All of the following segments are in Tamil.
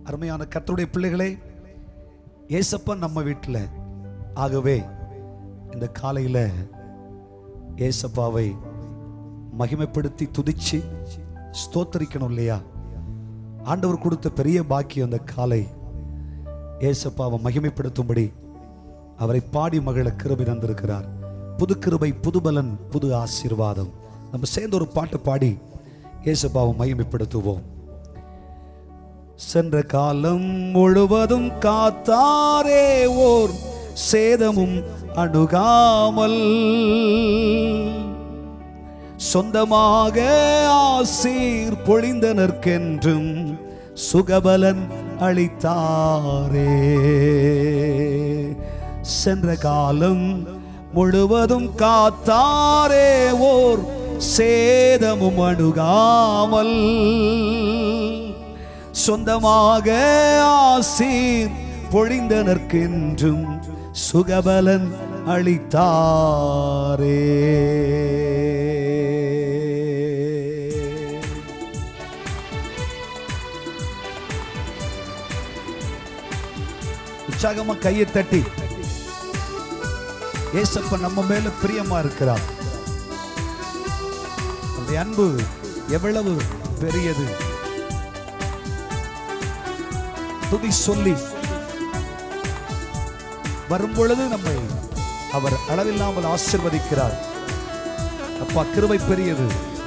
அருமையான கர்த்தருடைய பிள்ளைகளே ஏசப்பா நம்ம வீட்டில் ஆகவே இந்த காலையில ஏசப்பாவை மகிமைப்படுத்தி துதிச்சு ஸ்தோத்தரிக்கணும் இல்லையா ஆண்டவர் கொடுத்த பெரிய பாக்கியம் அந்த காலை ஏசப்பாவை மகிமைப்படுத்தும்படி அவரை பாடி மகள கிருபை தந்திருக்கிறார் புது கிருபை புதுபலன் புது ஆசீர்வாதம் நம்ம சேர்ந்து ஒரு பாட்டு பாடி ஏசப்பாவை மகிமைப்படுத்துவோம் சென்ற காலம் முழுவதும் காத்தாரே ஓர் சேதமும் அணுகாமல் சொந்தமாக ஆசீர் பொழிந்தனர்க்கென்றும் சுகபலன் அளித்தாரே சென்ற காலம் முழுவதும் காத்தாரே ஓர் சேதமும் அணுகாமல் சொந்தமாக ஆசீர் பொழிந்தனர்க்கென்றும் சுகபலன் அளித்தாரே உற்சாகமா கையை தட்டி ஏசப்ப நம்ம மேல பிரியமா இருக்கிறார் அந்த அன்பு எவ்வளவு பெரியது துதி சொல்லி வரும்பொழுது நம்மை அவர் அளவில்லாமல் ஆசிர்வதிக்கிறார் அப்பா கிருபை பெரியது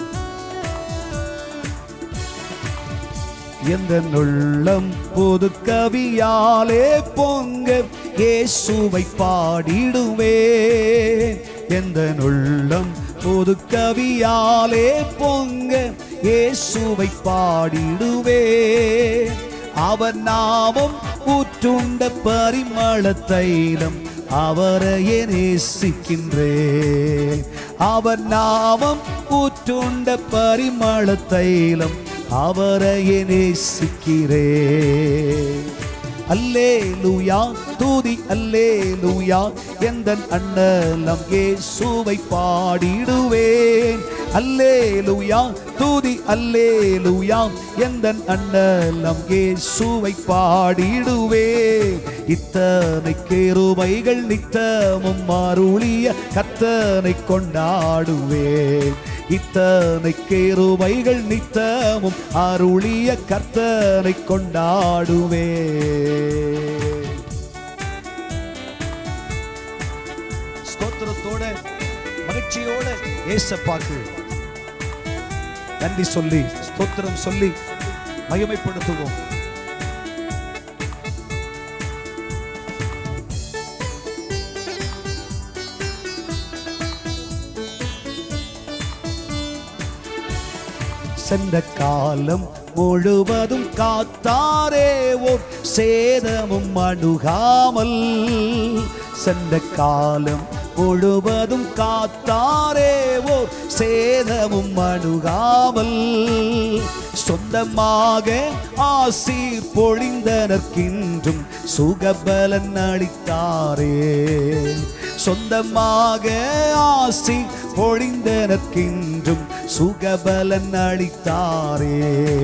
எந்த உள்ளம் புது கவியாலே பொங்க இயேசுவை பாடிடுவே எந்த உள்ளம் புது கவியாலே பொங்க இயேசுவை பாடிடுவே அவர் நாமம் ஊற்றுண்ட பரிமள தைலம் அவரையே நேசிக்கின்றேன் அவர் நாமம் ஊற்றுண்ட பரிமள தைலம் அவரையே நேசிக்கிறேன் அல்லே லூயா தூதி அல்லே லூயா எந்த அண்ணலம் இயேசுவை பாடிடுவேன் அல்லே லூயா தூதி அல்லே லூயா எந்த அண்ணலம் இயேசுவை பாடிடுவேன் இத்தனை கேருபைகள் நித்தமும் மாறுளிய கத்தனை கொண்டாடுவேன் இத்தனை கேருபைகள் நித்தமும் அருளிய கர்த்தனை கொண்டாடுவே ஸ்தோத்திரத்தோட மகிழ்ச்சியோட ஏசப்பாக்கு நன்றி சொல்லி ஸ்தோத்திரம் சொல்லி மகிமைப்படுத்துவோம் சென்ற காலம் முழுவதும் காத்தாரே ஓர் சேதமும் அணுகாமல் சென்ற காலம் முழுவதும் காத்தாரே ஓர் சேதமும் அணுகாமல் சொந்தமாக ஆசீர் பொழிந்தனர்க்கின்றும் சுகபலன் அளித்தாரே சொந்தமாக ஆசி பொழிந்தனர்க்கின்றும் சுகபலன் அளித்தாரே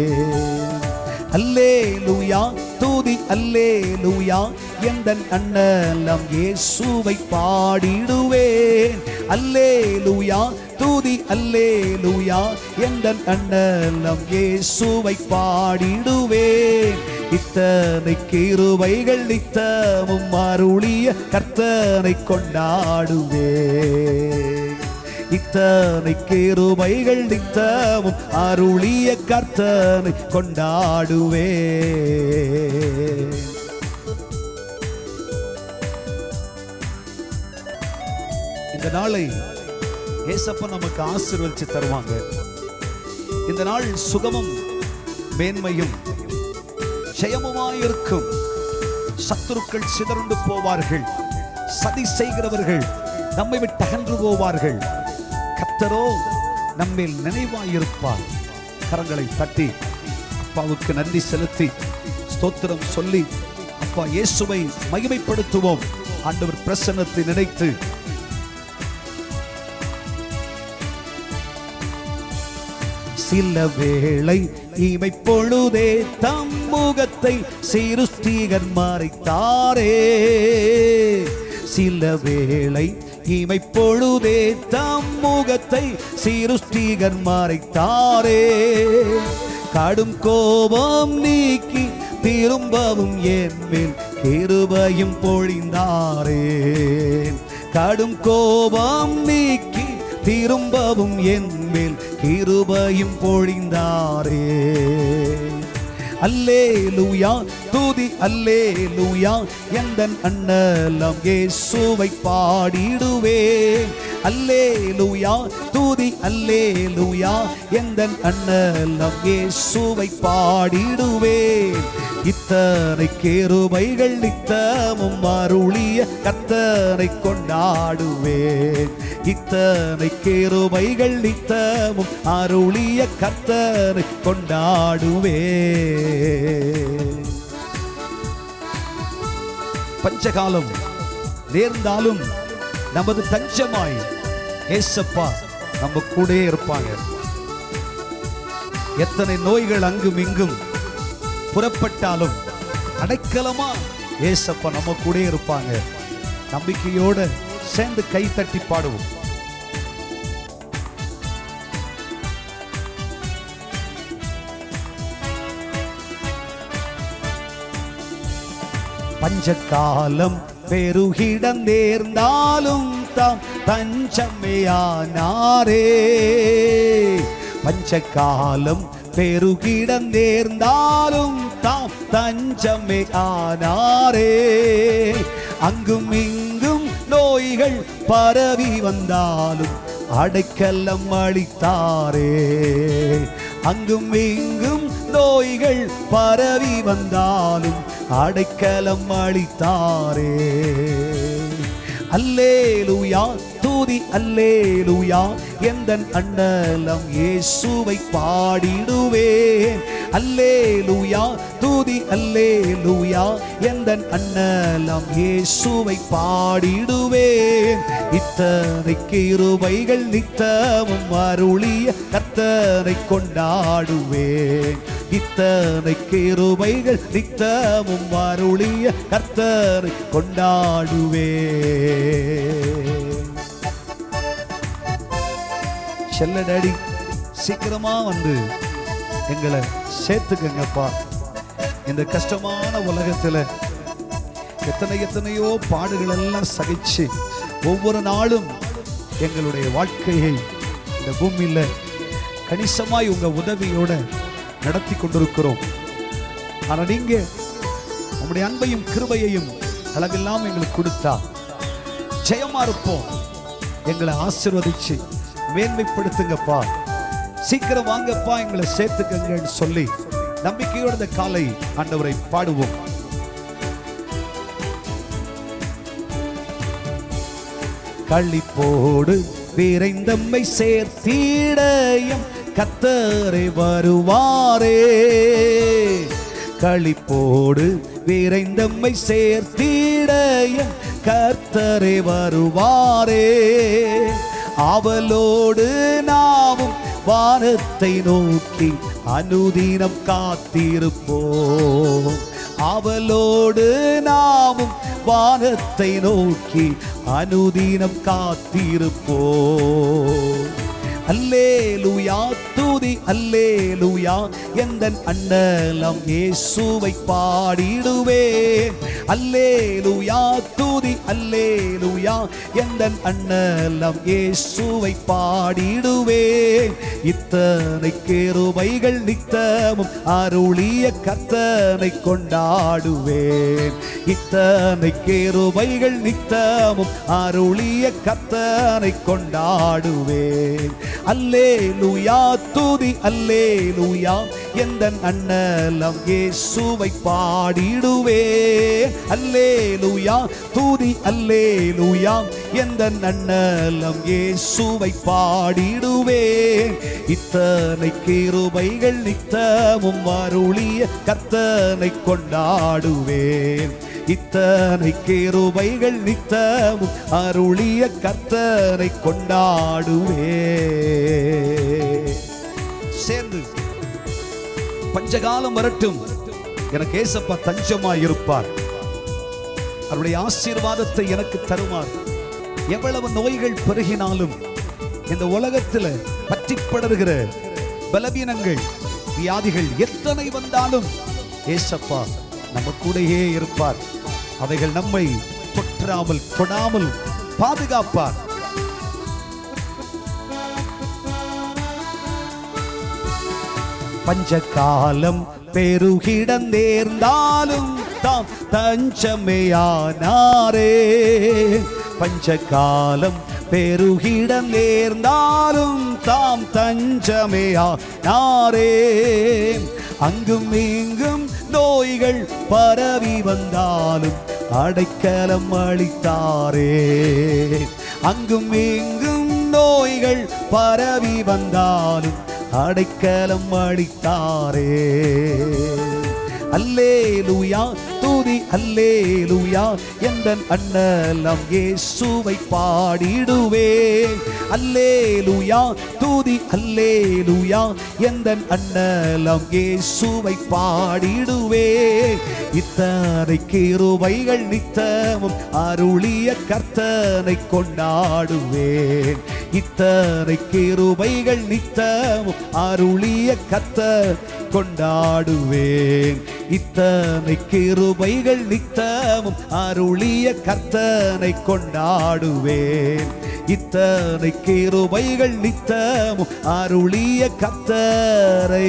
அல்லே லூயா தூதி அல்லே லூயா எந்த அண்ணலம் இயேசுவை பாடிடுவேன் அல்லே லூயா தூதி அல்லே லூயா எந்த அண்ணலம் இயேசுவை பாடிடுவேன் இத்தனை கிருபைகள் நித்தமும் அருளிய கர்த்தனை கொண்டாடுவேன் இத்தனை கிருபைகள் நித்தமும் அருளிய கர்த்தனை கொண்டாடுவே இந்த நாளை ஏசப்ப நமக்கு ஆசீர்வதிச்சு தருவாங்க இந்த நாள் சுகமும் மேன்மையும் ஜெயமுமாயிருக்கும் சத்துருக்கள் சிதறுண்டு போவார்கள் சதி செய்கிறவர்கள் நம்மை விட்டு அகன்று போவார்கள் கத்தரோ நம்மில் நினைவாயிருப்பார் கரங்களை தட்டி அப்பாவுக்கு நன்றி செலுத்தி ஸ்தோத்திரம் சொல்லி அப்பா இயேசுவை மகிமைப்படுத்துவோம் ஆண்டவர் பிரசன்னத்தை நினைத்து சில வேளை இமைப்பொழுதே தம் முகத்தை சிருஷ்டிகர் மறைத்தாரே சில வேளை இமைப்பொழுதே தம் முகத்தை சிருஷ்டிகர் மறைத்தாரே கடும் கோபம் நீக்கி திரும்பவும் என் மேல் கிருபையும் பொழிந்தாரே கடும் கோபம் நீக்கி திரும்பவும் என் மேல் கிருபையும் பொழிந்தாரே அல்லேலூயா துதி அல்லேலூயா எந்தன் அண்ணலம் இயேசுவை பாடிடுவேன் அல்லேலூயா துதி அல்லேலூயா எந்தன் அண்ணலம் இயேசுவை பாடிடுவேன் இத்தனை கேருபைகள் நித்தமும் அருளிய கத்தனை கொண்டாடுவேன் இத்தனை கேருபைகள் நித்தமும் அருளிய கத்தனை கொண்டாடுவேன் பஞ்சகாலம் நேர்ந்தாலும் நமது தஞ்சமாய் ஏசப்பா நம்ம கூடயே இருப்பாங்க எத்தனை நோய்கள் அங்கும் இங்கும் புறப்பட்டாலும் அடைக்கலமா ஏசப்பா நம்ம கூடயே இருப்பாங்க நம்பிக்கையோட சேர்ந்து கை தட்டி பாடுவோம் பஞ்சகாலம் பெருகிடம் நேர்ந்தாலும் தாம் தஞ்சமையானாரே பஞ்சகாலம் பெருகிடம் நேர்ந்தாலும் தாம் தஞ்சமே ஆனாரே அங்கும் இங்கும் நோய்கள் பரவி வந்தாலும் அடைக்கலம் அளித்தாரே அங்கும் இங்கும் நோய்கள் பரவி வந்தாலும் அடைக்கலம் அளித்தாரே அல்லேலூயா தூதி அல்லேலூயா எந்தன் அண்ணலம் இயேசுவை பாடிடுவேன் அல்லேலூயா தூதி அல்லேலூயா எந்தன் அண்ணலம் இயேசுவை பாடிடுவேன் இத்தனை கிருபைகள் நித்தமும் அருளிய கத்தனை கொண்டாடுவேன் இத்தனை கிருபைகள் நித்தமும் அருளிய கர்த்தரை கொண்டாடுவேன் செல்ல டாடி சீக்கிரமா வந்து எங்களை சேர்த்துக்கங்கப்பா இந்த கஷ்டமான உலகத்துல எத்தனை எத்தனையோ பாடுகள் எல்லாம் சகிச்சு ஒவ்வொரு நாளும் எங்களுடைய வாழ்க்கையை இந்த பூமியில கணிசமாய் உங்க உதவியோட நடத்தி கொண்டிருக்கிறோம் ஆனா நீங்க உங்களுடைய அன்பையும் கிருபையையும் அளவில்லாம எங்களுக்கு கொடுத்தா ஜெயமா இருப்போம் எங்களை ஆசீர்வதிச்சு மேன்மைப்படுத்துங்கப்பா சீக்கிரம் வாங்கப்பா எங்களை சேர்த்துக்கங்கன்னு சொல்லி நம்பிக்கையோட இந்த காலை ஆண்டவரை பாடுவோம் களிப்போடு விரைந்தம்மை சேர்த்தீடயம் கத்தரை வருவாரே களிப்போடு விரைந்தம்மை சேர்த்தீடயம் கர்த்தரை வருவாரே அவளோடு நாமும் வானத்தை நோக்கி அனுதினம் காத்திருப்போம் அவளோடு நாமும் வானத்தை நோக்கி அனுதினம் காத்திருப்போம் அல்லேலூயா தூதி அல்லேலூயா எந்தன் அண்ணலம் இயேசுவை பாடிடுவேன் அல்லேலூயா தூதி அல்லேலூயா எந்தன் அண்ணலம் இயேசுவை பாடிடுவேன் இத்தனை கேருபைகள் நித்தமும் அருளிய கத்தனை கொண்டாடுவேன் இத்தனை கேருபைகள் நித்தமும் அருளிய கத்தனை கொண்டாடுவேன் அல்லேலூயா தூதி அல்லேலூயா எந்தன் அண்ணலம் இயேசுவை பாடிடுவேன் அல்லேலூயா தூதி அல்லேலூயா எந்தன் அண்ணலம் இயேசுவை பாடிடுவேன் இத்தனை கிருபைகள் நித்தமும் அருளிய கர்த்தனை கொண்டாடுவேன் இத்தனை கிருபைகள் நித்தமும் அருளிய கர்த்தனை கொண்டாடுவேன் சேர்ந்து பஞ்சகாலம் வரட்டும் எனக்கு ஏசப்பா தஞ்சமா இருப்பார் அவருடைய ஆசீர்வாதத்தை எனக்கு தருவார் எவ்வளவு நோய்கள் பெருகினாலும் இந்த உலகத்துல பற்றி படர்கிற பலவீனங்கள் வியாதிகள் எத்தனை வந்தாலும் ஏசப்பா நம்ம கூடயே இருப்பார் அவைகள் நம்மை தொற்றாமல் தொடாமல் பாதுகாப்பார் பஞ்சகாலம் பெருகிடம் நேர்ந்தாலும் தாம் தஞ்சமையானாரே பஞ்சகாலம் பெருகிடம் நேர்ந்தாலும் தாம் தஞ்சமையானாரே அங்கும் இங்கும் நோய்கள் பரவி வந்தாலும் அடைக்கலம் அளித்தாரே அங்கும் இங்கும் நோய்கள் பரவி வந்தாலும் அடைக்கலம் அளித்தாரே அல்லேலூயா துதி அல்லேலூயா என்ற அண்ணலம் இயேசுவை பாடிடுவே அல்லேலூயா துதி அல்லேலூயா என்ற அண்ணலம் இயேசுவை பாடிடுவே இத்தனை கிருபைகள் நித்தமும் அருளிய கர்த்தனை கொண்டாடுவேன் இத்தனை கிருபைகள் நித்தமும் அருளிய கர்த்தர் கொண்டாடுவேன் இத்தனை கிருபைகள் நித்தமும் அருளிய கர்த்தனை கொண்டாடுவேன் இத்தனை கிருபைகள் நித்தமும் அருளிய கர்த்தரை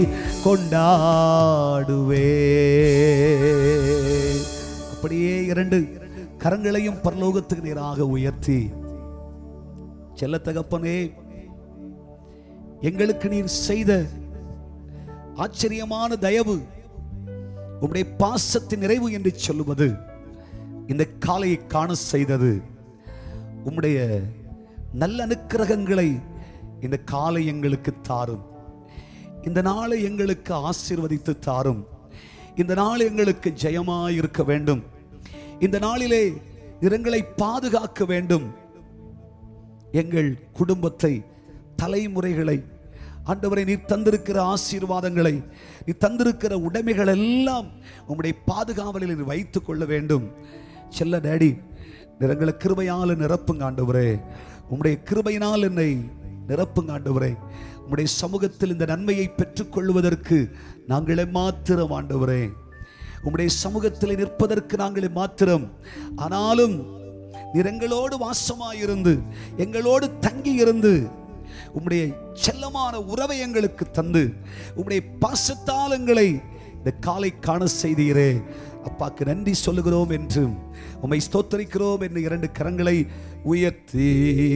கொண்டாடுவேன் அப்படியே இரண்டு கரங்களையும் பரலோகத்துக்கு நேராக உயர்த்தி செல்ல தகப்பனே எங்களுக்கு நீர் செய்த ஆச்சரியமான தயவு உம்முடைய பாசத்தின் நிறைவு என்று சொல்லுவது இந்த காலையை காண செய்தது உம்முடைய நல்ல அனுக்கிரகங்களை இந்த காலை எங்களுக்கு தாரும் இந்த நாளை எங்களுக்கு ஆசீர்வதித்து தாரும் இந்த நாள் எங்களுக்கு ஜெயமாய் இருக்க வேண்டும் இந்த நாளிலே இரங்களை பாதுகாக்க வேண்டும் எங்கள் குடும்பத்தை தலைமுறைகளை ஆண்டவரை நீர் தந்திருக்கிற ஆசீர்வாதங்களை நீ தந்திருக்கிற உடைமைகள் எல்லாம் உம்முடைய பாதுகாவலில் நீர் வைத்துக் கொள்ள வேண்டும் செல்ல டேடி நிறங்களை கிருபையால் நிரப்புங்க ஆண்டவரே உம்முடைய கிருபையினால் என்னை நிரப்புங்க ஆண்டவரே உம்முடைய சமூகத்தில் இந்த நன்மையை பெற்றுக்கொள்வதற்கு நாங்களே மாத்திரம் ஆண்டவரே உம்முடைய சமூகத்தில் நிற்பதற்கு நாங்களே மாத்திரம் ஆனாலும் நீர் எங்களோடு வாசமாயிருந்து எங்களோடு தங்கி இருந்து உம்முடைய செல்லமான உறவை எங்களுக்கு தந்து உம்முடைய பாசத்தால் எங்களை இந்த காலை காண செய்தீரே அப்பாக்கு நன்றி சொல்லுகிறோம் என்று உம்மை ஸ்தோத்தரிக்கிறோம் என்று இரண்டு கரங்களை உயர்த்தி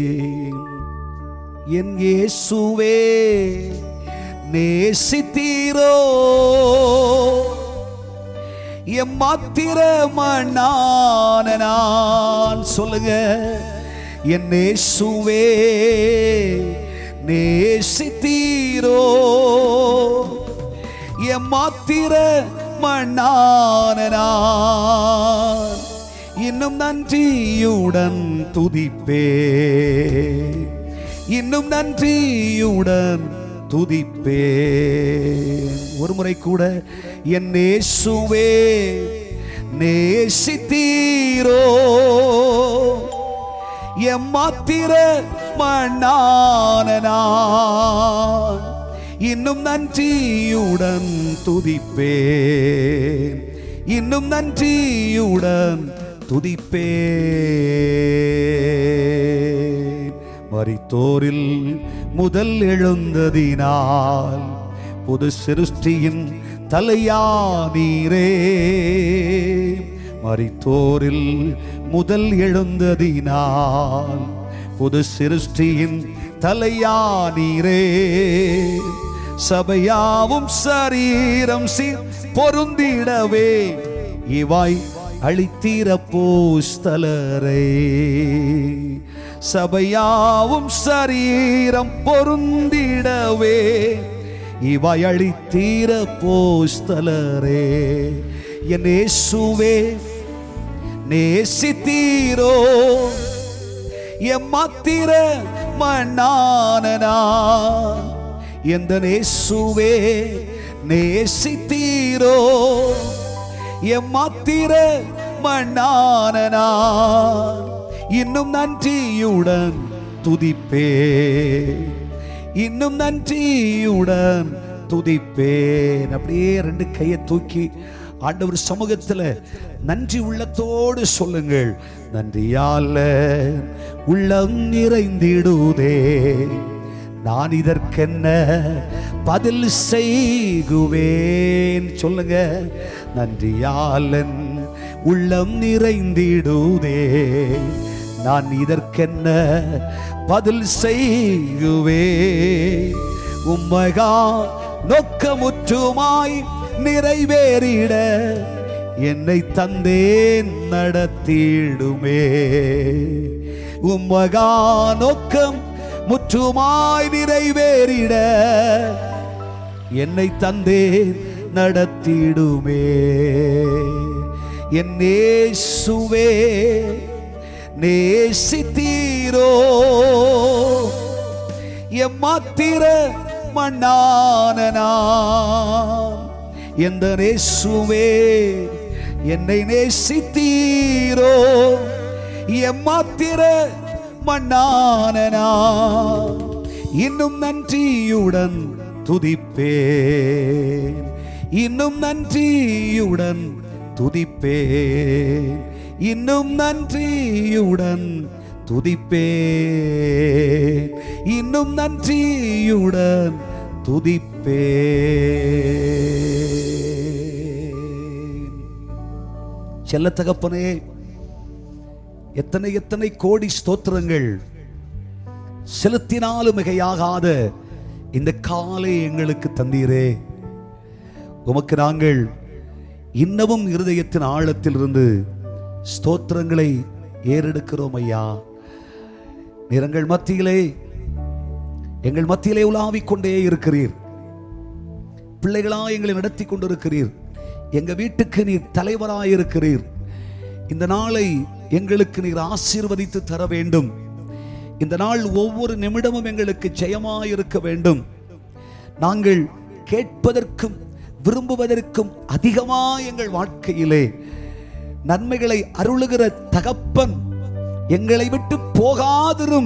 என் இயேசுவே நேசித்தீரோ எம்மாத்திரமான நான் சொல்லுங்க என் நேசுவே நேசித்தீரோ எம்மாத்திர மண்ணான நான் இன்னும் நன்றியுடன் துதிப்பே இன்னும் நன்றியுடன் துதிப்பே ஒரு முறை கூட என் நேசுவே நேசித்தீரோ எம்மாத்திர மண்ணான நான் இன்னும் நன்றியுடன் துதிப்பேன் இன்னும் நன்றியுடன் துதிப்பேன் மரித்தோரில் முதல் எழுந்ததினால் புது சிருஷ்டியின் தலையானீரே மரித்தோரில் முதல் எழுந்ததினால் புது சிருஷ்டியின் தலையானீரே சபையாவும் சரீரம் சீர் பொருந்திடவே இவாய் அழித்தீர போஸ்தலரே சபையாவும் சரீரம் பொருந்திடவே இவாய் அழித்தீர போஸ்தலரே என் இயேசுவே நேசித்தீரோ எம்மாத்திர மண்ணான நான் எந்த நேசுவே நேசித்தீரோ எம்மாத்திர மண்ணான நான் இன்னும் நன்றியுடன் துதிப்பே இன்னும் நன்றியுடன் துதிப்பேன் அப்படியே ரெண்டு கையை தூக்கி ஆண்டவர் சமூகத்தில் நன்றி உள்ளத்தோடு சொல்லுங்கள் நன்றியால உள்ளம் நிறைந்திடுதே நான் இதற்கென்ன பதில் செய்குவேன் சொல்லுங்க நன்றியாலன் உள்ளம் நிறைந்திடுதே நான் இதற்கென்ன பதில் செய்குவே உம்மகா நோக்கமுற்றுமாய் நிறைவேறிட என்னை தந்தேன் நடத்திடுமே உம்மகா நோக்கம் முற்றுமாய் நிறைவேறிட என்னை தந்தேன் நடத்திடுமே என் நேசுவே நேசித்தீரோ எம்மாத்திர மண்ணான நான் எந்த நேசுவே என்னை நேசித்தீரோ எம்மாத்திர மண்ணான நான் இன்னும் நன்றியுடன் துதிப்பேன் இன்னும் நன்றியுடன் துதிப்பேன் இன்னும் நன்றியுடன் துதிப்பேன் இன்னும் நன்றியுடன் துதிப்பேன் செல்ல தகப்பனே எத்தனை எத்தனை கோடி ஸ்தோத்திரங்கள் செலுத்தினாலும் மிகையாகாத இந்த காலை எங்களுக்கு தந்தீரே உமக்கு நாங்கள் இன்னமும் இருதயத்தின் ஆழத்திலிருந்து ஸ்தோத்திரங்களை ஏறெடுக்கிறோம் ஐயா நிறங்கள் மத்தியிலே எங்கள் மத்தியிலே உலாவிக் கொண்டே இருக்கிறீர் பிள்ளைகளா எங்களை நடத்தி கொண்டிருக்கிறீர் எங்க வீட்டுக்கு நீர் தலைவராய் இருக்கிறீர் இந்த நாளை எங்களுக்கு நீர் ஆசீர்வதித்து தர வேண்டும் இந்த நாள் ஒவ்வொரு நிமிடமும் எங்களுக்கு ஜெயமாய் இருக்க வேண்டும் நாங்கள் கேட்பதற்கும் விரும்புவதற்கும் அதிகமாய் எங்கள் வாழ்க்கையிலே நன்மைகளை அருளுகிற தகப்பன் எங்களை விட்டு போகாதிரும்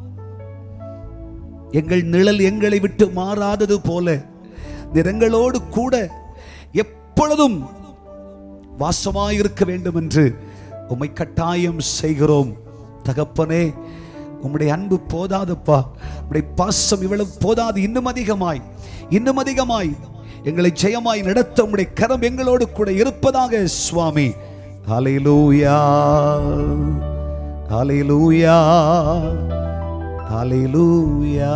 எங்கள் நிழல் எங்களை விட்டு மாறாதது போல நிறங்களோடு கூட எப்பொழுதும் வாசமாயிருக்க வேண்டும் என்று உம்மை கட்டாயம் செய்கிறோம் தகப்பனே உம்முடைய அன்பு போதாதப்பா உம்முடைய பாசம் இவ்வளவு போதாது இன்னும் அதிகமாய் இன்னும் அதிகமாய் எங்களை ஜெயமாய் நடத்த உம்முடைய கரம் எங்களோடு கூட இருப்பதாக சுவாமி ஹalleluya ஹalleluya ஹalleluya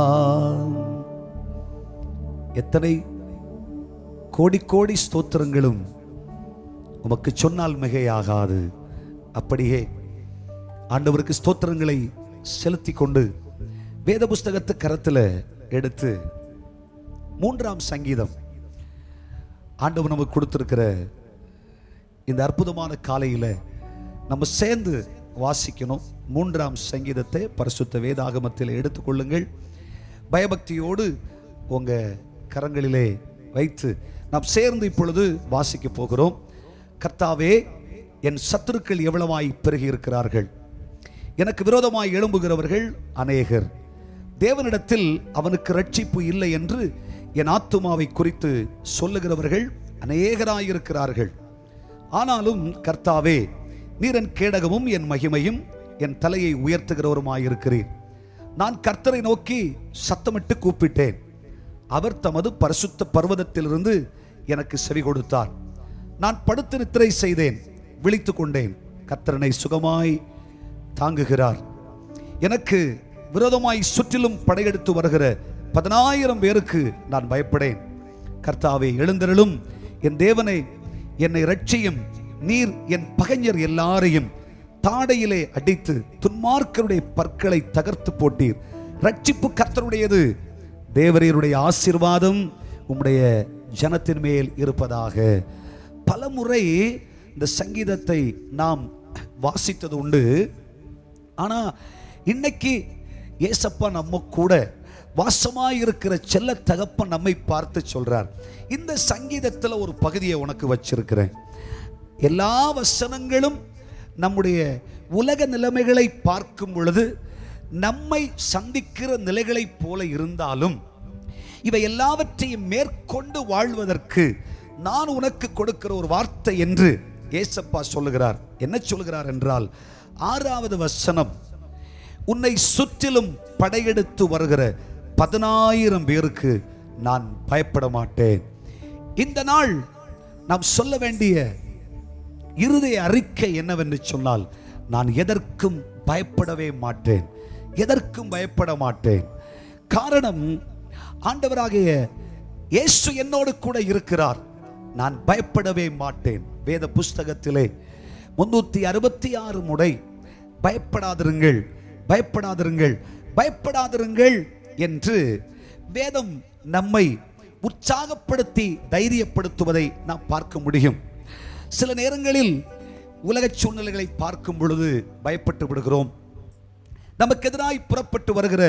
எத்தனை கோடி கோடி ஸ்தோத்திரங்களும் உமக்கு சொன்னால் மிகையாகாது அப்படியே ஆண்டவருக்கு ஸ்தோத்திரங்களை செலுத்தி கொண்டு வேத புஸ்தகத்தை கரத்தில் எடுத்து மூன்றாம் சங்கீதம் ஆண்டவர் நமக்கு கொடுத்திருக்கிற இந்த அற்புதமான காலையில் நம்ம சேர்ந்து வாசிக்கணும் மூன்றாம் சங்கீதத்தை பரிசுத்த வேதாகமத்தில் எடுத்துக்கொள்ளுங்கள் பயபக்தியோடு உங்க கரங்களிலே வைத்து நாம் சேர்ந்து இப்பொழுது வாசிக்க போகிறோம் கர்த்தாவே என் சத்துருக்கள் எவ்வளவாய் பெருகி இருக்கிறார்கள் எனக்கு விரோதமாய் எழும்புகிறவர்கள் அநேகர் தேவனிடத்தில் அவனுக்கு ரட்சிப்பு இல்லை என்று என் ஆத்துமாவை குறித்து சொல்லுகிறவர்கள் அநேகராயிருக்கிறார்கள் ஆனாலும் கர்த்தாவே நீர் என் கேடகமும் என் மகிமையும் என் தலையை உயர்த்துகிறவருமாயிருக்கிறீர் நான் கர்த்தரை நோக்கி சத்தமிட்டு கூப்பிட்டேன் அவர் தமது பரிசுத்த பர்வதத்திலிருந்து எனக்கு செவி கொடுத்தார் நான் படுத்து நித்திரை செய்தேன் விழித்துக் கொண்டேன் கர்த்தரனை சுகமாய் தாங்குகிறார் எனக்கு விரோதமாய் சுற்றிலும் படையெடுத்து வருகிற பதினாயிரம் பேருக்கு நான் பயப்படேன் கர்த்தாவே எழுந்தருளும் என் தேவனை என்னை ரட்சியும் நீர் என் பகைஞர் எல்லாரையும் தாடையிலே அடித்து துன்மார்க்கருடைய பற்களை தகர்த்து போட்டீர் ரட்சிப்பு கர்த்தருடையது தேவரீருடைய ஆசீர்வாதம் உம்முடைய ஜனத்தின் மேல் இருப்பதாக பலமுறை இந்த சங்கீதத்தை நாம் வாசித்தது உண்டு ஆனா இன்னைக்கு ஏசப்பா நம்ம கூட வாசமாய் இருக்கிற செல்ல தகப்பன் நம்மை பார்த்து சொல்றார் இந்த சங்கீதத்துல ஒரு பகுதியை உனக்கு வச்சிருக்கிறேன் எல்லா வசனங்களும் நம்முடைய உலக நிலைமைகளை பார்க்கும் பொழுது நம்மை சந்திக்கிற நிலைகளைப் போல இருந்தாலும் இவை எல்லாவற்றையும் மேற்கொண்டு வாழ்வதற்கு நான் உனக்கு கொடுக்கிற ஒரு வார்த்தை என்று ஏசப்பா சொல்லுகிறார் என்ன சொல்லுகிறார் என்றால் ஆறாவது வசனம் உன்னை சுற்றிலும் படையெடுத்து வருகிற பதினாயிரம் பேருக்கு நான் பயப்பட மாட்டேன் இந்த நாள் நாம் சொல்ல வேண்டிய இருதய அறிக்கை என்னவென்று சொன்னால் நான் எதற்கும் பயப்படவே மாட்டேன் எதற்கும் பயப்பட மாட்டேன் காரணம் ஆண்டவராகிய இயேசு என்னோடு கூட இருக்கிறார் நான் பயப்படவே மாட்டேன் வேத புஸ்தகத்திலே முன்னூத்தி அறுபத்தி ஆறு முறை பயப்படாதிருங்கள் பயப்படாதிருங்கள் பயப்படாதிருங்கள் என்று வேதம் நம்மை உற்சாகப்படுத்தி தைரியப்படுத்துவதை நாம் பார்க்க முடியும் சில நேரங்களில் உலக சூழ்நிலைகளை பார்க்கும் பொழுது பயப்பட்டு விடுகிறோம் நமக்கு எதிராய் புறப்பட்டு வருகிற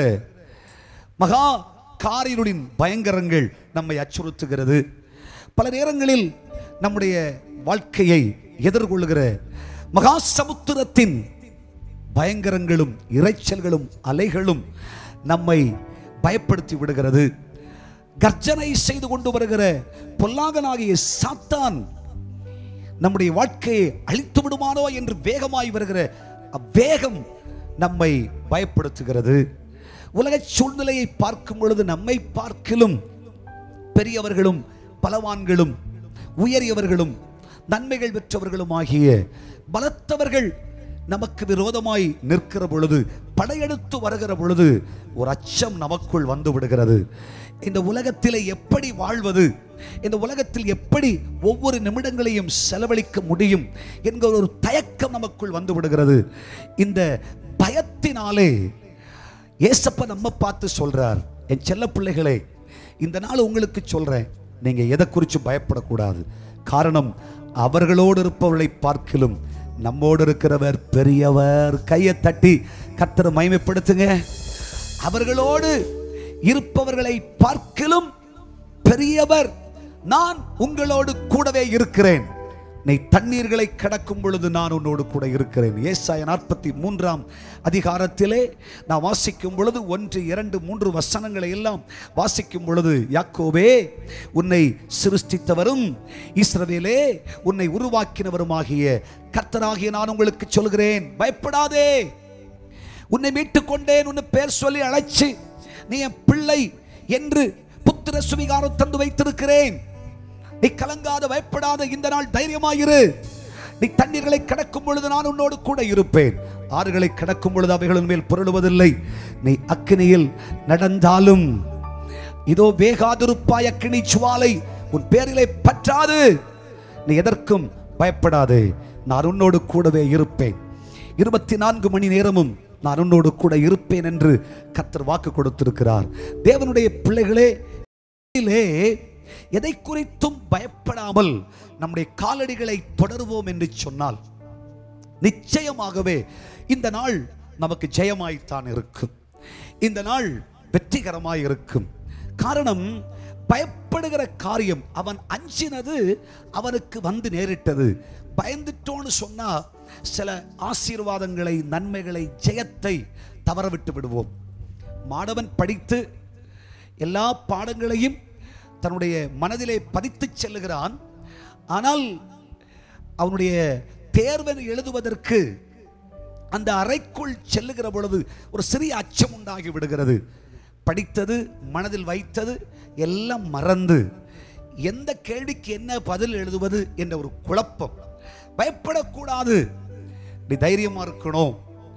மகா காரிருளின் பயங்கரங்கள் நம்மை அச்சுறுத்துகிறது பல நேரங்களில் நம்முடைய வாழ்க்கையை எதிர்கொள்கிற மகா சமுத்திரத்தின் பயங்கரங்களும் இரைச்சல்களும் அலைகளும் நம்மை பயப்படுத்தி விடுகிறது கர்ஜனை செய்து கொண்டு வருகிற பொல்லாங்கனாகிய சாத்தான் நம்முடைய வாழ்க்கையை அழித்து விடுமானோ என்று வேகமாய் வருகிற அவ்வேகம் நம்மை பயப்படுத்துகிறது உலக சூழ்நிலையை பார்க்கும் பொழுது நம்மை பார்க்கிலும் பெரியவர்களும் பலவான்களும் உயரியவர்களும் நன்மைகள் பெற்றவர்களும் ஆகிய பலத்தவர்கள் நமக்கு விரோதமாய் நிற்கிற பொழுது படையெடுத்து வருகிற பொழுது ஒரு அச்சம் நமக்குள் வந்து விடுகிறது இந்த உலகத்திலே எப்படி வாழ்வது இந்த உலகத்தில் எப்படி ஒவ்வொரு நிமிடங்களையும் செலவழிக்க முடியும் என்கிற ஒரு தயக்கம் நமக்குள் வந்து விடுகிறது இந்த பயத்தினாலே ஏசப்ப நம்ம பார்த்து சொல்றார் என் செல்ல பிள்ளைகளே இந்த நாள் உங்களுக்கு சொல்றேன் நீங்க எதை குறித்து பயப்படக்கூடாது காரணம் அவர்களோடு இருப்பவர்களை பார்க்கிலும் நம்மோடு இருக்கிறவர் பெரியவர் கையை தட்டி கத்தரை மகிமைப்படுத்துங்க அவர்களோடு இருப்பவர்களை பார்க்கிலும் பெரியவர் நான் உங்களோடு கூடவே இருக்கிறேன் நீ தண்ணீர்களை கடக்கும் பொழுது நான் உன்னோடு கூட இருக்கிறேன் ஏசாய நாற்பத்தி மூன்றாம் அதிகாரத்திலே நான் வாசிக்கும் பொழுது ஒன்று இரண்டு மூன்று வசனங்களை எல்லாம் வாசிக்கும் பொழுது யாக்கோபே உன்னை சிருஷ்டித்தவரும் இஸ்ரவேலே உன்னை உருவாக்கினவருமாகிய கர்த்தராகிய நான் உங்களுக்கு சொல்கிறேன் பயப்படாதே உன்னை மீட்டுக் கொண்டேன் உன்னை பேர் சொல்லி அழைச்சு நீ என் பிள்ளை என்று புத்திர சுவிகாரம் தந்து வைத்திருக்கிறேன் நீ கலங்காத பயப்படாத இந்த நாள் தைரியமாயிரு நீ தண்ணீர்களை கடக்கும் பொழுது நான் உன்னோடு கூட இருப்பேன் ஆறுகளை கடக்கும் பொழுது அவைகளின் மேல் புரளுவதில்லை நீ அக்கினியில் நடந்தாலும் இதோ வேகாதிருப்பாய் அக்கினி சுவாலை உன் பேரிலே பற்றாது நீ எதற்கும் பயப்படாதே நான் உன்னோடு கூடவே இருப்பேன் இருபத்தி நான்கு மணி நேரமும் நான் உன்னோடு கூட இருப்பேன் என்று கர்த்தர் வாக்கு கொடுத்திருக்கிறார் தேவனுடைய பிள்ளைகளே இதிலே எதை குறித்தும் பயப்படாமல் நம்முடைய காலடிகளை தொடருவோம் என்று சொன்னால் நிச்சயமாகவே இந்த நாள் நமக்கு ஜெயமாய்த்தான் இருக்கும் இந்த நாள் வெற்றிகரமாய் இருக்கும் காரணம் பயப்படுகிற காரியம் அவன் அஞ்சினது அவனுக்கு வந்து நேரிட்டது பயந்துட்டோன்னு சொன்னா சில ஆசீர்வாதங்களை நன்மைகளை ஜெயத்தை தவறவிட்டு விடுவோம் மாணவன் படித்து எல்லா பாடங்களையும் தன்னுடைய மனதிலே பதித்து செல்லுகிறான் ஆனால் அவனுடைய தேர்வை எழுதுவதற்கு அந்த அறைக்குள் செல்லுகிற பொழுது ஒரு சிறிய அச்சம் உண்டாகி விடுகிறது படித்தது மனதில் வைத்தது எல்லாம் மறந்து எந்த கேள்விக்கு என்ன பதில் எழுதுவது என்ற ஒரு குழப்பம் பயப்படக்கூடாது நீ தைரியமா இருக்கணும்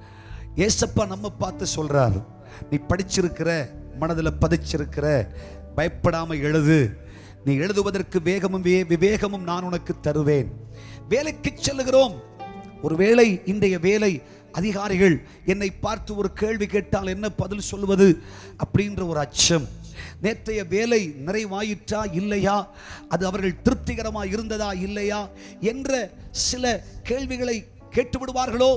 ஏசப்பா நம்ம பார்த்து சொல்றார் நீ படிச்சிருக்கிற மனதில் பதிச்சிருக்கிற பயப்படாம எழுது நீ எழுதுவதற்கு வேகமும் வே- விவேகமும் நான் உனக்கு தருவேன் வேலைக்கு செல்லுகிறோம் ஒருவேளை இன்றைய வேலை அதிகாரிகள் என்னை பார்த்து ஒரு கேள்வி கேட்டால் என்ன பதில் சொல்வது அப்படின்ற ஒரு அச்சம் நேற்றைய வேலை நிறைவாயிற்றா இல்லையா அது அவர்கள் திருப்திகரமாக இருந்ததா இல்லையா என்ற சில கேள்விகளை கேட்டு விடுவார்களோ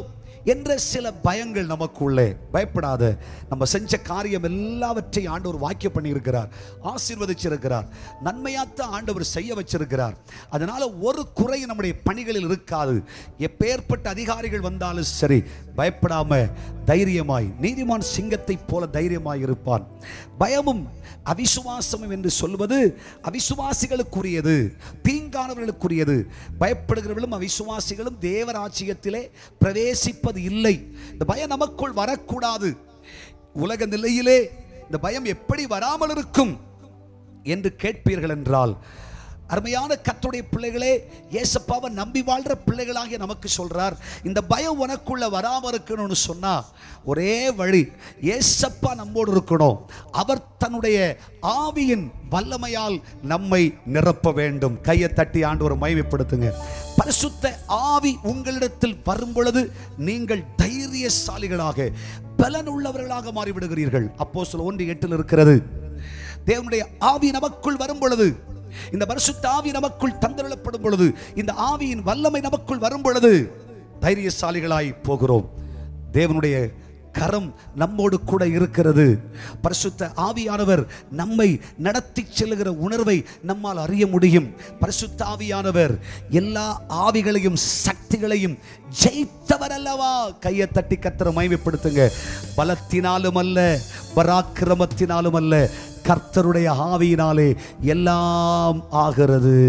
என்ற சில பயங்கள் நமக்குள்ளே பயப்படாத நம்ம செஞ்ச காரியம் எல்லாவற்றையும் ஆண்டவர் வாக்கியம் பண்ணியிருக்கிறார் ஆசீர்வதிச்சிருக்கிறார் நன்மையாத்த ஆண்டவர் செய்ய வச்சிருக்கிறார் அதனால ஒரு குறை நம்முடைய பணிகளில் இருக்காது எப்பேற்பட்ட அதிகாரிகள் வந்தாலும் சரி பயப்படாம தைரியமாய் நீதிமான் சிங்கத்தைப் போல தைரியமாய் இருப்பான் பயமும் அவிசுவாசமும் என்று சொல்வது அவிசுவாசிகளுக்குரியது தீங்கானவர்களுக்குரியது பயப்படுகிறவர்களும் அவிசுவாசிகளும் தேவராஜ்யத்திலே பிரவேசிப்பது இல்லை இந்த பயம் நமக்குள் வரக்கூடாது உலக நிலையிலே இந்த பயம் எப்படி வராமல் இருக்கும் என்று கேட்பீர்கள் என்றால் அருமையான கத்துடைய பிள்ளைகளே ஏசப்பாவை நம்பி வாழ்ற பிள்ளைகளாகிய நமக்கு சொல்றார் இந்த பயம் உனக்குள்ள வராம இருக்கணும்னு சொன்னா ஒரே வழி ஏசப்பா நம்மோடு இருக்கணும் அவர் தன்னுடைய ஆவியின் வல்லமையால் நம்மை நிரப்ப வேண்டும் கையை தட்டி ஆண்டவர் மகிமைப்படுத்துங்க பரிசுத்த ஆவி உங்களிடத்தில் வரும் பொழுது நீங்கள் தைரியசாலிகளாக பலனுள்ளவர்களாக மாறிவிடுகிறீர்கள் அப்போ சில ஒன்று எட்டில் இருக்கிறது தேவனுடைய ஆவி நமக்குள் வரும் பொழுது இந்த பரிசுத்த ஆவி நமக்குள் தந்தரப்படும் பொழுது இந்த ஆவியின் வல்லமை நமக்குள் வரும் பொழுது தைரியசாலிகளாய் போகிறோம் தேவனுடைய கரம் நம்மோடு கூட இருக்கிறது பரிசுத்த ஆவியானவர் நம்மை நடத்தி செல்லுகிற உணர்வை நம்மால் அறிய முடியும் பரிசுத்த ஆவியானவர் எல்லா ஆவிகளையும் சக்திகளையும் ஜெயித்தவர் அல்லவா கையை தட்டி கத்திர மகிமைப்படுத்துங்க பலத்தினாலும் அல்ல பராக்கிரமத்தினாலும் அல்ல கர்த்தருடைய ஆவியினாலே எல்லாம் ஆகிறது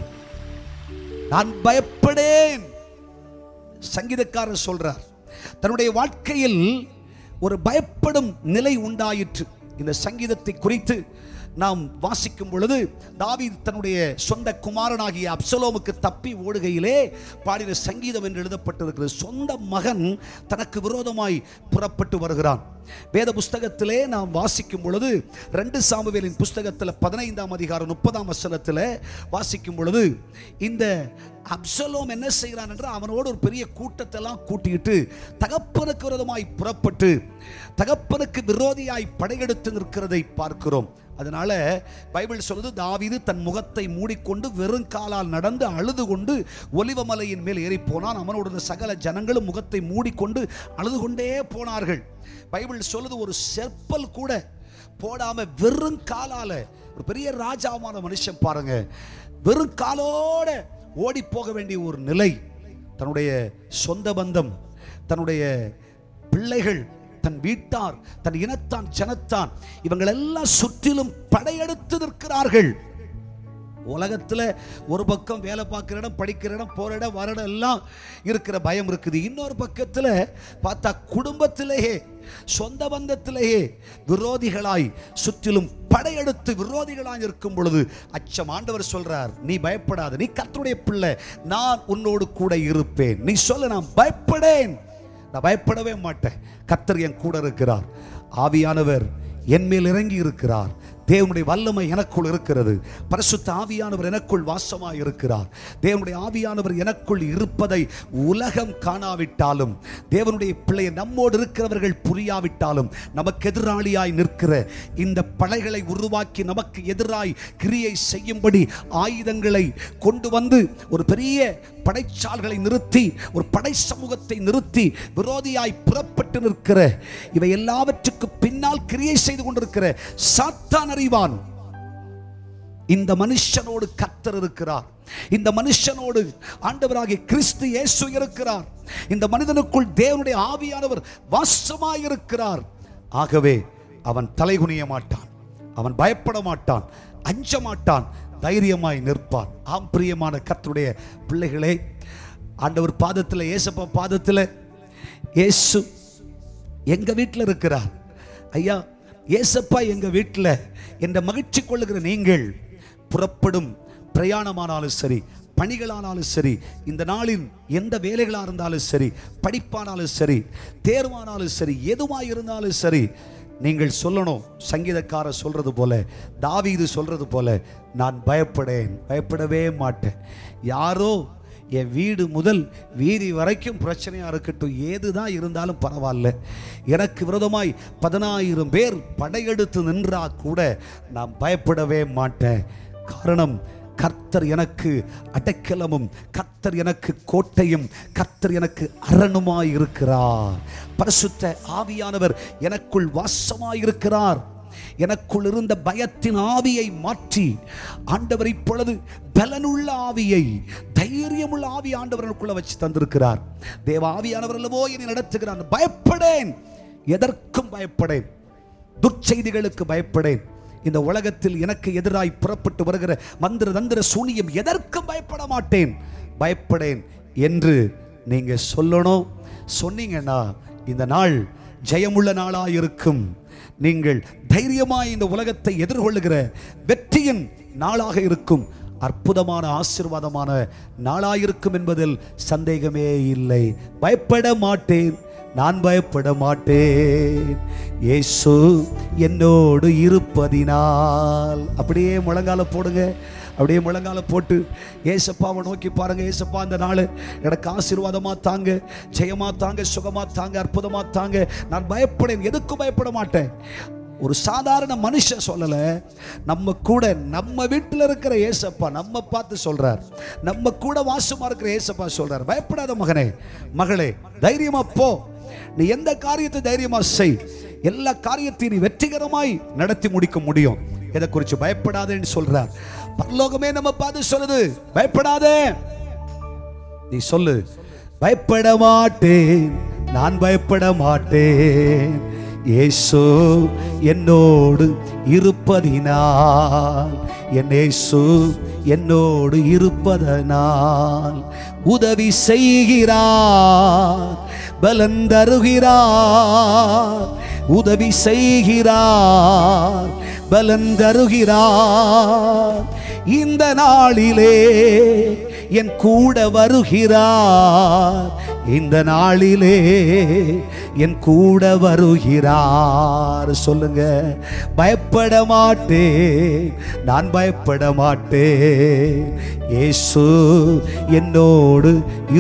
நான் பயப்படேன் சங்கீதக்காரர் சொல்றார் தன்னுடைய வாழ்க்கையில் ஒரு பயப்படும் நிலை உண்டாயிற்று இந்த சங்கீதத்தை குறித்து நாம் வாசிக்கும் பொழுது தாவீது தன்னுடைய சொந்த குமாரனாகிய அப்சலோமுக்கு தப்பி ஓடுகையிலே பாடின சங்கீதம் என்று எழுதப்பட்டிருக்கிறது சொந்த மகன் தனக்கு விரோதமாய் புறப்பட்டு வருகிறான் வேத புஸ்தகத்திலே நாம் வாசிக்கும் பொழுது ரெண்டு சாமுவேலின் புஸ்தகத்தில் பதினைந்தாம் அதிகாரம் முப்பதாம் வசனத்தில் வாசிக்கும் பொழுது இந்த அப்சலோம் என்ன செய்கிறான் என்றால் அவனோடு ஒரு பெரிய கூட்டத்தெல்லாம் கூட்டிட்டு தகப்பனுக்கு விரோதமாய் புறப்பட்டு தகப்பனுக்கு விரோதியாய் படையெடுத்து நிற்கிறதை பார்க்கிறோம் அதனால பைபிள் சொல்லுது தாவீது தன் முகத்தை மூடிக்கொண்டு வெறும் காலால் நடந்து அழுது கொண்டு ஒலிவமலையின் மேல் ஏறி போனான் அவனோடு இருந்த சகல ஜனங்களும் முகத்தை மூடிக்கொண்டு அழுது கொண்டே போனார்கள் பைபிள் சொல்லுது ஒரு செப்பல் கூட போடாம வெறும் காலால ஒரு பெரிய ராஜாவான மனுஷன் பாருங்க வெறும் காலோட ஓடி போக வேண்டிய ஒரு நிலை தன்னுடைய சொந்த பந்தம் தன்னுடைய பிள்ளைகள் தன் வீட்டார் தன் இனத்தான் ஜனத்தான் இவங்கள் எல்லாம் சுற்றிலும் படையெடுத்து நிற்கிறார்கள் உலகத்துல ஒரு பக்கம் வேலை பார்க்குற இடம் படிக்கிற இடம் போற இடம் வர இடம் எல்லாம் இருக்கிற பயம் இருக்குது இன்னொரு பக்கத்துல பார்த்தா குடும்பத்திலேயே சொந்த பந்தத்திலேயே விரோதிகளாய் சுற்றிலும் படையெடுத்து விரோதிகளாய் இருக்கும் பொழுது அச்சம் ஆண்டவர் சொல்றார் நீ பயப்படாத நீ கர்த்தருடைய பிள்ளை நான் உன்னோடு கூட இருப்பேன் நீ சொல்ல நான் பயப்படேன் நான் பயப்படவே மாட்டேன் கர்த்தர் என் கூட இருக்கிறார் ஆவியானவர் என் மேல் இறங்கி இருக்கிறார் தேவனுடைய வல்லமை எனக்குள் இருக்கிறது பரிசுத்த ஆவியானவர் எனக்குள் வாசமாய் இருக்கிறார் தேவனுடைய ஆவியானவர் எனக்குள் இருப்பதை உலகம் காணாவிட்டாலும் தேவனுடைய பிள்ளையை நம்மோடு இருக்கிறவர்கள் புரியாவிட்டாலும் நமக்கு எதிராளியாய் நிற்கிற இந்த படைகளை உருவாக்கி நமக்கு எதிராய் கிரியை செய்யும்படி ஆயுதங்களை கொண்டு வந்து ஒரு பெரிய படைச்சால்களை நிறுத்தி ஒரு படை சமூகத்தை நிறுத்தி விரோதியாய் புறப்பட்டு நிற்கிற இவை எல்லாவற்றுக்கு பின்னால் கிரியை செய்து கொண்டிருக்கிற சாத்தான் அறிவான் இந்த மனுஷனோடு கத்தர் இருக்கிறார் இந்த மனுஷனோடு ஆண்டவராகிய கிறிஸ்து இயேசு இருக்கிறார் இந்த மனிதனுக்குள் தேவனுடைய ஆவியானவர் வாசமாயிருக்கிறார் ஆகவே அவன் தலைகுனிய மாட்டான் அவன் பயப்பட மாட்டான் அஞ்ச மாட்டான் தைரியமாய் நிற்பான் ஆம் பிரியமான கர்த்தருடைய பிள்ளைகளே ஆண்டவர் பாதத்தில் ஏசப்பா பாதத்தில் இயேசு எங்க வீட்டில் இருக்கிறார் ஐயா ஏசப்பா எங்க வீட்டில் என்ற மகிழ்ச்சி கொள்ளுகிற நீங்கள் புறப்படும் பிரயாணமானாலும் சரி பணிகளானாலும் சரி இந்த நாளின் எந்த வேலைகளாக இருந்தாலும் சரி படிப்பானாலும் சரி தேர்வானாலும் சரி எதுவாக இருந்தாலும் சரி நீங்கள் சொல்லணும் சங்கீதக்காரர் சொல்றது போல தாவீது சொல்றது போல நான் பயப்படேன் பயப்படவே மாட்டேன் யாரோ என் வீடு முதல் வீதி வரைக்கும் பிரச்சனையாக இருக்கட்டும் ஏதுதான் இருந்தாலும் பரவாயில்ல எனக்கு விரோதமாய் பதினாயிரம் பேர் படையெடுத்து நின்றா கூட நான் பயப்படவே மாட்டேன் காரணம் கர்த்தர் எனக்கு அடைக்கலமும் கர்த்தர் எனக்கு கோட்டையும் கர்த்தர் எனக்கு அரணுமாய் இருக்கிறார் பரிசுத்த ஆவியானவர் எனக்குள் வாசமாய் இருக்கிறார் எனக்குள் இருந்த பயத்தின் ஆவியை மாற்றி ஆண்டவர் இப்பொழுது பலனுள்ள ஆவியை தைரியமுள்ள ஆவி ஆண்டவர் எனக்குள்ள வச்சு தந்திருக்கிறார் தேவ ஆவியானவர் அல்லவோ என்னை நடத்துகிறார் பயப்படேன் எதற்கும் பயப்படேன் துர்ச்செய்திகளுக்கு பயப்படேன் இந்த உலகத்தில் எனக்கு எதிராய் புறப்பட்டு வருகிற மந்திர தந்திர சூனியம் எதற்கும் பயப்பட மாட்டேன் பயப்படேன் என்று நீங்க சொல்லணும் சொன்னீங்கன்னா இந்த நாள் ஜெயமுள்ள நாளாய் இருக்கும் நீங்கள் தைரியமாய் இந்த உலகத்தை எதிர்கொள்ளுகிற வெற்றியின் நாளாக இருக்கும் அற்புதமான ஆசீர்வாதமான நாளாயிருக்கும் என்பதில் சந்தேகமே இல்லை பயப்பட மாட்டேன் நான் பயப்பட மாட்டேன் இயேசு என்னோடு இருப்பதினால் அப்படியே முழங்கால போடுங்க அப்படியே முழங்கால போட்டு ஏசப்பாவை நோக்கி பாருங்க ஏசப்பா இந்த நாள் எனக்கு ஆசீர்வாதமா தாங்க ஜெயமா தாங்க சுகமா தாங்க அற்புதமா தாங்க நான் பயப்படேன் எதுக்கும் பயப்பட மாட்டேன் ஒரு சாதாரண மனுஷன் சொல்லல நம்ம கூட நம்ம வீட்டில் இருக்கிற ஏசப்பா நம்ம பார்த்து சொல்றார் நம்ம கூட வாசமா இருக்கிற ஏசப்பா சொல்றார் பயப்படாத மகனே மகளே தைரியமா போ நீ எந்த காரியத்தை தைரியமா செய் எல்லா காரியத்தையும் நீ வெற்றிகரமாய் நடத்தி முடிக்க முடியும் எதை குறித்து பயப்படாதேன்னு சொல்றார் பரலோகமே நம்ம பார்த்து சொல்லுது பயப்படாதே நீ சொல்லு பயப்பட மாட்டேன் நான் பயப்பட மாட்டேன் இயேசு என்னோடு இருப்பதினால் என் இயேசு என்னோடு இருப்பதனால் உதவி செய்கிறார் பலன் தருகிறார் உதவி செய்கிறார் பலன் தருகிறார் இந்த நாளிலே என் கூட வருகிறார் இந்த நாளிலே என் கூட வருகிறார் சொல்லுங்க பயப்பட மாட்டேன் நான் பயப்பட மாட்டேன் இயேசு என்னோடு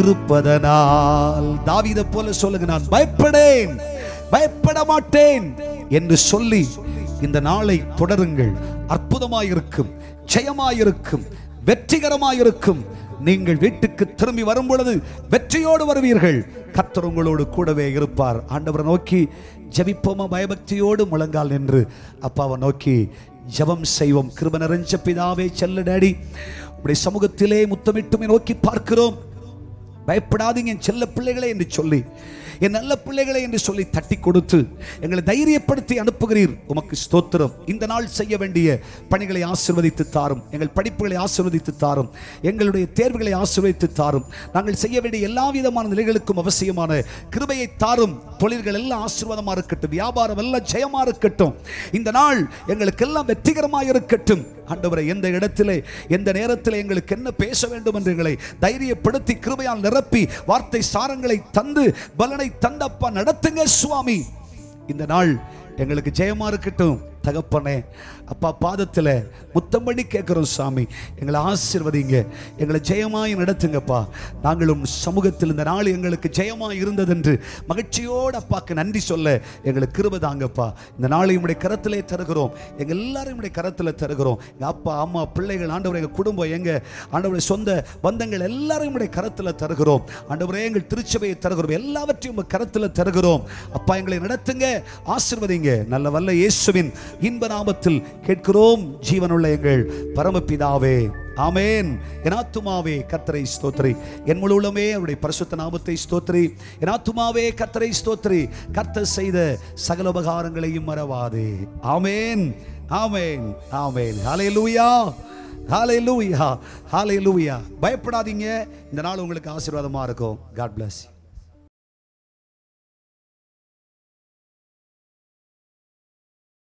இருப்பதனால் தாவீதை போல சொல்லுங்க நான் பயப்படேன் பயப்பட மாட்டேன் என்று சொல்லி இந்த நாளை தொடருங்கள் அற்புதமாயிருக்கும் ஜெயமாயிருக்கும் வெற்றிகரமாயிருக்கும் நீங்கள் வீட்டுக்கு திரும்பி வரும் பொழுது வெற்றியோடு வருவீர்கள் கர்த்தர் உங்களோடு கூடவே இருப்பார் ஆண்டவரை நோக்கி ஜெபிப்போமா பயபக்தியோடு முழங்கால் நின்று அப்பாவை நோக்கி ஜெபம் செய்வோம் கிருப நிறைஞ்ச பிதாவே செல்ல டேடி உடைய சமூகத்திலே முத்தமிட்டுமே நோக்கி பார்க்கிறோம் பயப்படாதீங்க என் செல்ல பிள்ளைகளே என்று சொல்லி என் நல்ல பிள்ளைகளே என்று சொல்லி தட்டி கொடுத்து எங்களை தைரியப்படுத்தி அனுப்புகிறீர் உமக்கு ஸ்தோத்திரம் இந்த நாள் செய்ய வேண்டிய பணிகளை ஆசிர்வதித்து தாரும் எங்கள் படிப்புகளை ஆசிர்வதித்து தாரும் எங்களுடைய தேர்வுகளை ஆசிர்வதித்து தாரும் நாங்கள் செய்ய வேண்டிய எல்லா விதமான நிலைகளுக்கும் அவசியமான கிருபையை தாரும் தொழில்கள் எல்லாம் ஆசீர்வாதமா இருக்கட்டும் வியாபாரம் எல்லாம் ஜெயமா இருக்கட்டும் இந்த நாள் எங்களுக்கு எல்லாம் வெற்றிகரமாக இருக்கட்டும் ஆண்டவரை எந்த இடத்திலே எந்த நேரத்தில் எங்களுக்கு என்ன பேச வேண்டும் என்று எங்களை தைரியப்படுத்தி கிருபையால் நிரப்பி வார்த்தை சாரங்களை தந்து பலனை தந்தப்பா நடத்துங்க சுவாமி இந்த நாள் எங்களுக்கு ஜெயமா இருக்கட்டும் தகப்பனே அப்பா பாதத்தில் முத்தம் பண்ணி கேட்குறோம் சாமி எங்களை ஆசிர்வதிங்க எங்களை ஜெயமாய் நடத்துங்கப்பா நாங்களும் சமூகத்தில் இந்த நாள் எங்களுக்கு ஜெயமாய் இருந்ததென்று மகிழ்ச்சியோடு அப்பாக்கு நன்றி சொல்ல எங்களுக்கு கிருபை தாங்கப்பா இந்த நாளை உடைய கரத்திலே தருகிறோம் எங்கள் எல்லாரும் உடைய கரத்தில் தருகிறோம் எங்கள் அப்பா அம்மா பிள்ளைகள் ஆண்டவர் எங்கள் குடும்பம் எங்கள் ஆண்டவருடைய சொந்த பந்தங்கள் எல்லாரையும் உடைய கரத்தில் தருகிறோம் ஆண்டவரே எங்கள் திருச்சபையை தருகிறோம் எல்லாவற்றையும் உங்கள் கரத்தில் தருகிறோம் அப்பா எங்களை நடத்துங்க ஆசிர்வதிங்க நல்ல வல்ல இயேசுவின் இன்ப நாமத்தில் கேட்கிறோம் ஜீவனுள்ள எங்கள் பரமபிதாவே ஆமேன் என் ஆத்துமாவே கத்தரை ஸ்தோத்ரி என் முழு உள்ளமே அவருடைய பரிசுத்த நாமத்தை ஸ்தோத்ரி என் ஆத்துமாவே கத்தரை ஸ்தோத்ரி கர்த்தர் செய்த சகல உபகாரங்களையும் மறவாதே ஆமேன் ஆமேன் ஆமேன் ஹalleluya ஹalleluya ஹalleluya பயப்படாதீங்க இந்த நாள் உங்களுக்கு ஆசீர்வாதமா இருக்கும் காட் bless you